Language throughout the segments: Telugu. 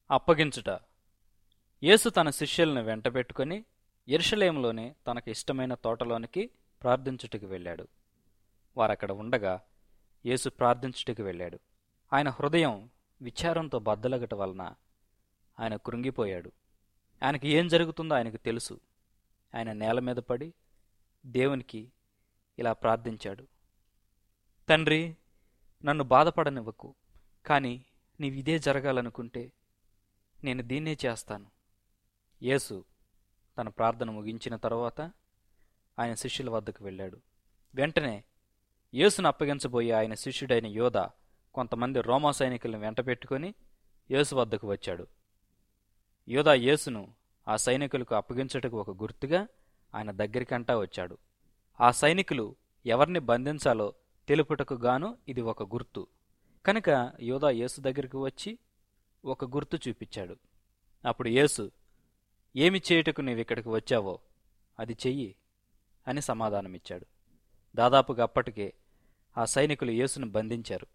అప్పగించుట యేసు తన శిష్యులను వెంటబెట్టుకుని ఎరుషలేంలోనే తనకు ఇష్టమైన తోటలోనికి ప్రార్థించుటకు వెళ్ళాడు వారక్కడ ఉండగా యేసు ప్రార్థించుటకు వెళ్ళాడు ఆయన హృదయం విచారంతో బద్దలగట వలన ఆయన కృంగిపోయాడు ఆయనకి ఏం జరుగుతుందో ఆయనకు తెలుసు ఆయన నేల మీద పడి దేవునికి ఇలా ప్రార్థించాడు తండ్రి నన్ను బాధపడనివ్వకు కానీ నీవిదే జరగాలనుకుంటే నేను దీన్నే చేస్తాను యేసు తన ప్రార్థన ముగించిన తరువాత ఆయన శిష్యుల వద్దకు వెళ్ళాడు వెంటనే యేసును అప్పగించబోయే ఆయన శిష్యుడైన యోధ కొంతమంది రోమా సైనికులను వెంటబెట్టుకుని యేసు వద్దకు వచ్చాడు యోధా యేసును ఆ సైనికులకు అప్పగించుటకు ఒక గుర్తుగా ఆయన దగ్గరికంటా వచ్చాడు ఆ సైనికులు ఎవరిని బంధించాలో తెలుపుటకు గాను ఇది ఒక గుర్తు కనుక యోధా యేసు దగ్గరికి వచ్చి ఒక గుర్తు చూపించాడు అప్పుడు యేసు ఏమి చేయుటకు నీవిక్కడికి వచ్చావో అది చెయ్యి అని సమాధానమిచ్చాడు దాదాపుగా అప్పటికే ఆ సైనికులు యేసును బంధించారు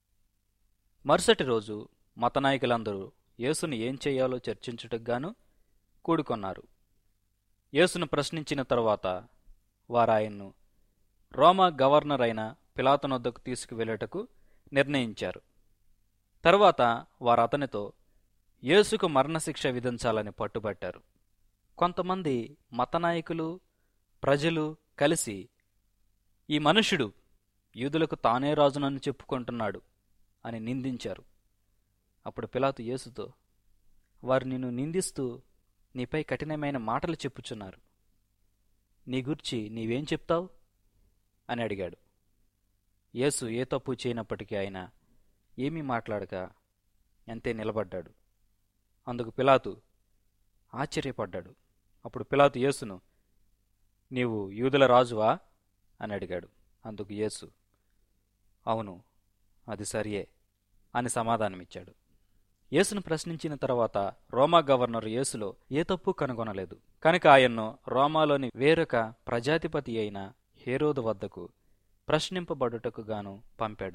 మరుసటి రోజు మతనాయకులందరూ యేసును ఏం చేయాలో చర్చించుటకు గాను కూడుకొన్నారు యేసును ప్రశ్నించిన తరువాత వారాయన్ను రోమా గవర్నర్ అయిన పిలాతునొద్దకు తీసుకువెళ్ళటకు నిర్ణయించారు తరువాత వారు అతనితో యేసుకు మరణశిక్ష విధించాలని పట్టుబట్టారు కొంతమంది మతనాయకులు ప్రజలు కలిసి ఈ మనుష్యుడు యూదులకు తానే రాజునని చెప్పుకుంటున్నాడు అని నిందించారు అప్పుడు పిలాతు యేసుతో వారు నిన్ను నిందిస్తూ నీపై కఠినమైన మాటలు చెప్పుచున్నారు నీ గుర్చి నీవేం చెప్తావు అని అడిగాడు యేసు ఏ తప్పు చేయనప్పటికీ ఆయన ఏమీ మాట్లాడక అంతే నిలబడ్డాడు అందుకు పిలాతు ఆశ్చర్యపడ్డాడు అప్పుడు పిలాతు యేసును నీవు యూదుల రాజువా అని అడిగాడు అందుకు యేసు అవును అది సరియే అని సమాధానమిచ్చాడు యేసును ప్రశ్నించిన తర్వాత రోమా గవర్నర్ యేసులో ఏ తప్పు కనుగొనలేదు కనుక ఆయన్ను రోమాలోని వేరొక ప్రజాధిపతి అయిన హేరోదు వద్దకు ప్రశ్నింపబడుటకు గాను పంపాడు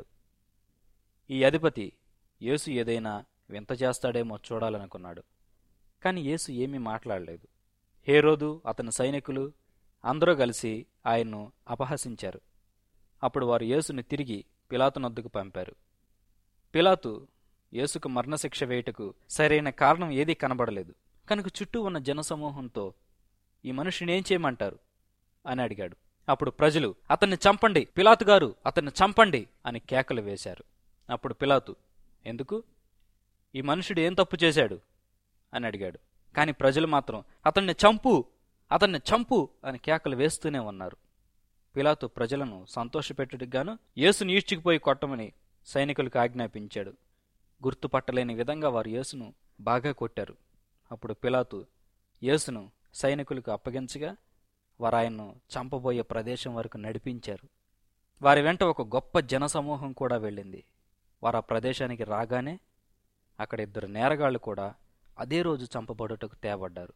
ఈ అధిపతి యేసు ఏదైనా వింత చేస్తాడేమో చూడాలనుకున్నాడు కాని యేసు ఏమీ మాట్లాడలేదు హేరోదు అతని సైనికులు అందరూ కలిసి ఆయన్ను అపహసించారు అప్పుడు వారు యేసుని తిరిగి పిలాతునొద్దకు పంపారు పిలాతు యేసుకు మరణశిక్ష వేయుటకు సరైన కారణం ఏదీ కనబడలేదు కనుక చుట్టూ ఉన్న జనసమూహంతో ఈ మనుషుని ఏం చేయమంటారు అని అడిగాడు అప్పుడు ప్రజలు అతన్ని చంపండి పిలాతు గారు అతన్ని చంపండి అని కేకలు వేశారు అప్పుడు పిలాతు ఎందుకు ఈ మనుషుడు ఏం తప్పు చేశాడు అని అడిగాడు కాని ప్రజలు మాత్రం అతన్ని చంపు అతన్ని చంపు అని కేకలు వేస్తూనే ఉన్నారు పిలాతు ప్రజలను సంతోషపెట్టుడికి గాను యేసును ఈడ్చుకుపోయి కొట్టమని సైనికులకు ఆజ్ఞాపించాడు గుర్తుపట్టలేని విధంగా వారు యేసును బాగా కొట్టారు అప్పుడు పిలాతు యేసును సైనికులకు అప్పగించగా వారు ఆయన్ను చంపబోయే ప్రదేశం వరకు నడిపించారు వారి వెంట ఒక గొప్ప జనసమూహం కూడా వెళ్ళింది వారు ఆ ప్రదేశానికి రాగానే అక్కడ ఇద్దరు నేరగాళ్లు కూడా అదే రోజు చంపబడుటకు తేబడ్డారు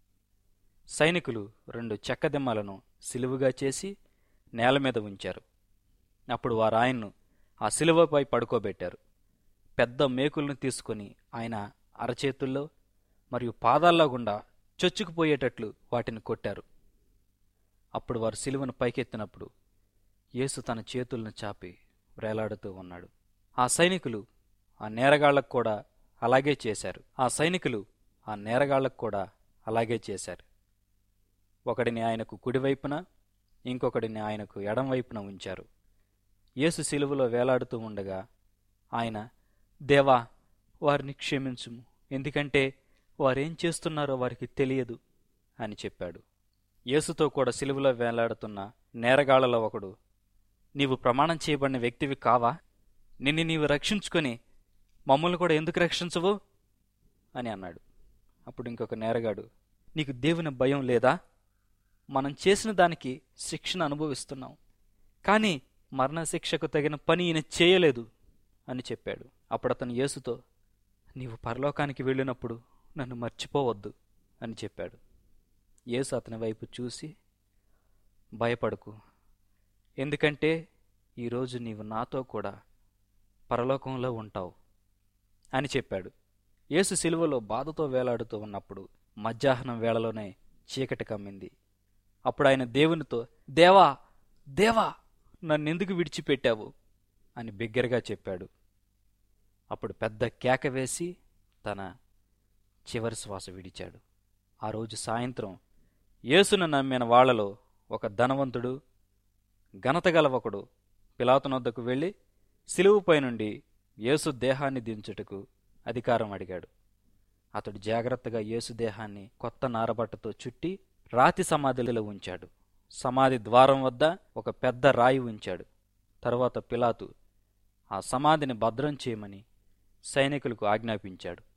సైనికులు రెండు చెక్కదిమ్మలను సిలువుగా చేసి నేల మీద ఉంచారు అప్పుడు వారు ఆయన్ను ఆ సిలువపై పడుకోబెట్టారు పెద్ద మేకులను తీసుకుని ఆయన అరచేతుల్లో మరియు పాదాల్లో గుండా చొచ్చుకుపోయేటట్లు వాటిని కొట్టారు అప్పుడు వారు సిలువను పైకెత్తినప్పుడు యేసు తన చేతులను చాపి వ్రేలాడుతూ ఉన్నాడు ఆ సైనికులు ఆ నేరగాళ్లకు కూడా అలాగే చేశారు ఆ సైనికులు ఆ నేరగాళ్లకు కూడా అలాగే చేశారు ఒకడిని ఆయనకు కుడివైపున ఇంకొకడిని ఆయనకు ఎడంవైపున ఉంచారు యేసు సిలువలో వేలాడుతూ ఉండగా ఆయన దేవా వారిని క్షమించుము ఎందుకంటే వారేం చేస్తున్నారో వారికి తెలియదు అని చెప్పాడు యేసుతో కూడా సిలువలో వేలాడుతున్న నేరగాళ్లలో ఒకడు నీవు ప్రమాణం చేయబడిన వ్యక్తివి కావా నిన్ను నీవు రక్షించుకొని మమ్మల్ని కూడా ఎందుకు రక్షించవు అని అన్నాడు అప్పుడు ఇంకొక నేరగాడు నీకు దేవుని భయం లేదా మనం చేసిన దానికి శిక్షను అనుభవిస్తున్నాం కానీ మరణశిక్షకు తగిన పని ఈయన చేయలేదు అని చెప్పాడు అప్పుడు అతను యేసుతో నీవు పరలోకానికి వెళ్ళినప్పుడు నన్ను మర్చిపోవద్దు అని చెప్పాడు యేసు అతని వైపు చూసి భయపడకు ఎందుకంటే ఈరోజు నీవు నాతో కూడా పరలోకంలో ఉంటావు అని చెప్పాడు యేసు సిలువలో బాధతో వేలాడుతూ ఉన్నప్పుడు మధ్యాహ్నం వేళలోనే చీకటి కమ్మింది అప్పుడు ఆయన దేవునితో దేవా దేవా నన్నెందుకు విడిచిపెట్టావు అని బిగ్గరగా చెప్పాడు అప్పుడు పెద్ద కేక వేసి తన చివరి శ్వాస విడిచాడు ఆ రోజు సాయంత్రం యేసును నమ్మిన వాళ్లలో ఒక ధనవంతుడు ఘనతగల ఒకడు పిలాతునొద్దకు వెళ్ళి సిలువుపై నుండి యేసు దేహాన్ని దించుటకు అధికారం అడిగాడు అతడు జాగ్రత్తగా యేసు దేహాన్ని కొత్త నారబట్టతో చుట్టి రాతి సమాధిలో ఉంచాడు సమాధి ద్వారం వద్ద ఒక పెద్ద రాయి ఉంచాడు తరువాత పిలాతు ఆ సమాధిని భద్రం చేయమని సైనికులకు ఆజ్ఞాపించాడు